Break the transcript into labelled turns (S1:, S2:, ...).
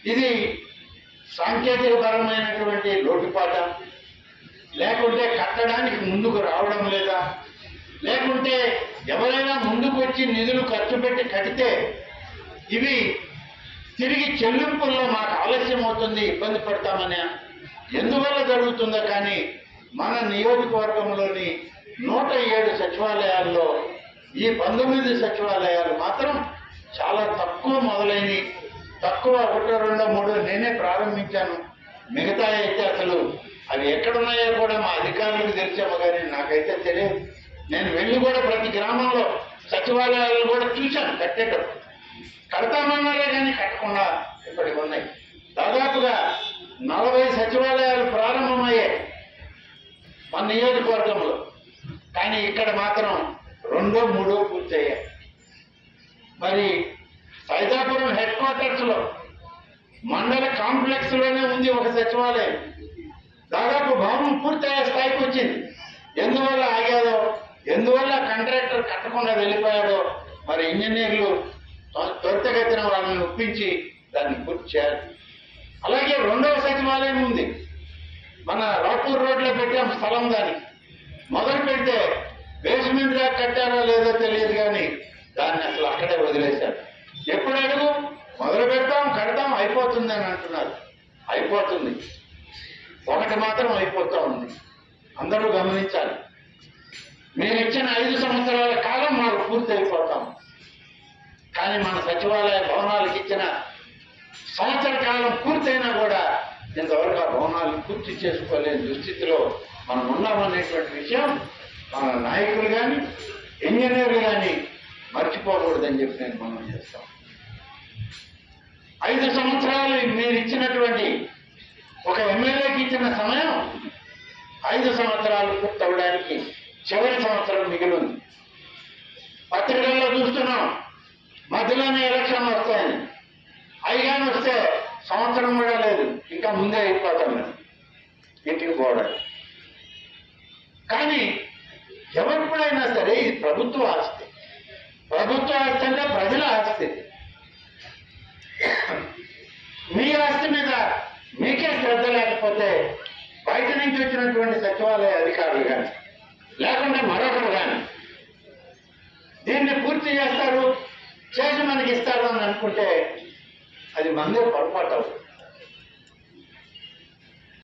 S1: ఇది సాంకేతిక పరమైనటువంటి లోటుపాట లేకుంటే కట్టడానికి ముందుకు రావడం లేదా లేకుంటే ఎవరైనా ముందుకు వచ్చి నిధులు ఖర్చు పెట్టి కడితే ఇవి తిరిగి చెల్లింపుల్లో మాకు ఆలస్యం అవుతుంది ఇబ్బంది పడతామని ఎందువల్ల జరుగుతుందో కానీ మన నియోజకవర్గంలోని నూట ఏడు సచివాలయాల్లో ఈ పంతొమ్మిది సచివాలయాలు మాత్రం చాలా తక్కువ మొదలైనవి తక్కువ ఒకటో రెండో మూడో నేనే ప్రారంభించాను మిగతా అయితే అసలు అవి ఎక్కడున్నాయో కూడా మా అధికారులకు తెలిసామో కానీ నాకైతే తెలియదు నేను వెళ్ళి కూడా ప్రతి గ్రామంలో సచివాలయాలు కూడా చూశాను కట్టేటప్పుడు కడతామన్నారే కానీ కట్టకుండా ఇప్పటికి ఉన్నాయి దాదాపుగా నలభై సచివాలయాలు ప్రారంభమయ్యాయి మన నియోజకవర్గంలో కానీ ఇక్కడ మాత్రం రెండో మూడో పూర్తయ్యాయి మరి సైదాపురం హెడ్ క్వార్టర్స్ లో మండల కాంప్లెక్స్ లోనే ఉంది ఒక సచివాలయం దాదాపు భవనం పూర్తయ్యే స్థాయికి వచ్చింది ఎందువల్ల ఆగాదో ఎందువల్ల కాంట్రాక్టర్ కట్టకుండా వెళ్ళిపోయాడో మరి ఇంజనీర్లు త్వ- త్వరితగతిన వాళ్ళని ఒప్పించి దాన్ని పూర్తి చేయాలి అలాగే రెండవ సచివాలయం ఉంది మన రాపూర్ రోడ్ లో పెట్టాం స్థలం దానికి మొదలు పెడితే బేస్మెంట్ దాకా కట్టారో లేదో తెలియదు కానీ దాన్ని అసలు అక్కడే వదిలేశారు ఎప్పుడు అడుగు మొదలు పెడతాం కడతాం అయిపోతుంది అని అంటున్నారు అయిపోతుంది ఒకటి మాత్రం అయిపోతా ఉంది అందరూ గమనించాలి మీరు ఇచ్చిన ఐదు సంవత్సరాల కాలం మాకు పూర్తి అయిపోతాం కానీ మన సచివాలయ భవనాలకు ఇచ్చిన సంవత్సర కాలం పూర్తయినా కూడా ఇంతవరకు ఆ భవనాలు పూర్తి చేసుకోలేని దుస్థితిలో మనం ఉన్నామనేటువంటి విషయం మన నాయకులు కానీ ఇంజనీర్లు కానీ మర్చిపోకూడదని చెప్పి నేను మనం చేస్తాం ఐదు సంవత్సరాలు మీరు ఇచ్చినటువంటి ఒక ఎమ్మెల్యేకి ఇచ్చిన సమయం ఐదు సంవత్సరాలు పూర్తవడానికి చివరి సంవత్సరం మిగిలి ఉంది పత్రికల్లో చూస్తున్నాం మధ్యలోనే ఎలక్షన్ వస్తాయని అయిగాని వస్తే సంవత్సరం కూడా లేదు ఇంకా ముందే అయిపోతాం మేము ఇంటికి పోవడానికి కానీ ఎవరిప్పుడైనా సరే ఇది ప్రభుత్వ ఆస్తి ప్రభుత్వ ఆస్తి అంటే ప్రజల ఆస్తి మీ ఆస్తి మీద మీకే శ్రద్ధ లేకపోతే బయట నుంచి వచ్చినటువంటి సచివాలయ అధికారులు కానీ లేకుంటే మరొకరు కానీ దీన్ని పూర్తి చేస్తారు చేసి మనకి ఇస్తారు అని అనుకుంటే అది మందే పొరపాటు అవుతుంది